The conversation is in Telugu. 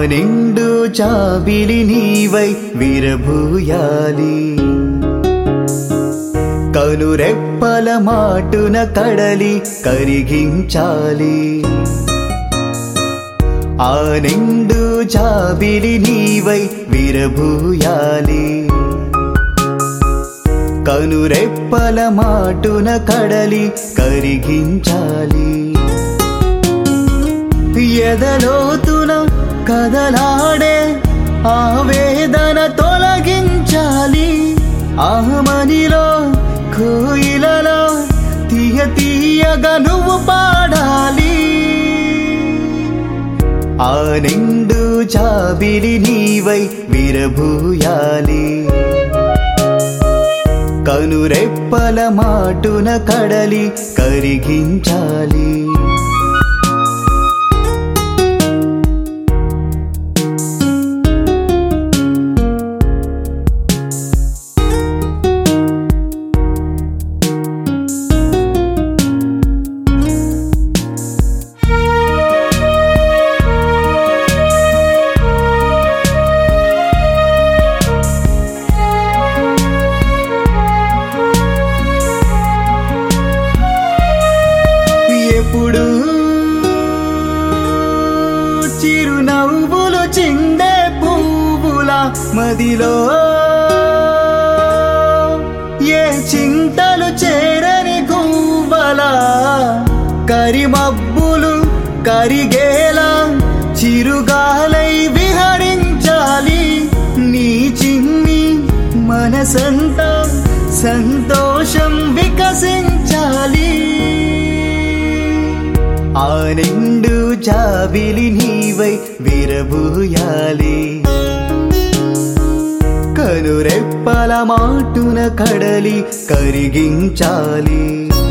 నిండు చాబిలి నీవై విరభూయాలి కనురెప్పల మాటున కడలి కరిగించాలి ఆ నిండు చాబిలి నీవై విరభూయాలి కనురెప్పల మాటున కడలి కరిగించాలి ఎదలోతున కదలాడే ఆవేదన తొలగించాలి ఆమనిలో కోయిలలో తీయ తీయగా నువ్వు పాడాలి ఆ నిండు చాబిలి నీవై విరభూయాలి కనురెప్పల మాటున కడలి కరిగించాలి ఎప్పుడు చిరునవ్వులు చిందే పువ్వుల మదిలో ఏ చింతలు చేరని గువ్వల కరిమబ్బులు కరిగేలా చిరుగాలై విహరించాలి నీ చిన్ని మనసంతా సంతోషం వికసించాలి ఆ నిండు చాబిలి నీవై విరబూయాలి కనురెప్పల మాటున కడలి కరిగించాలి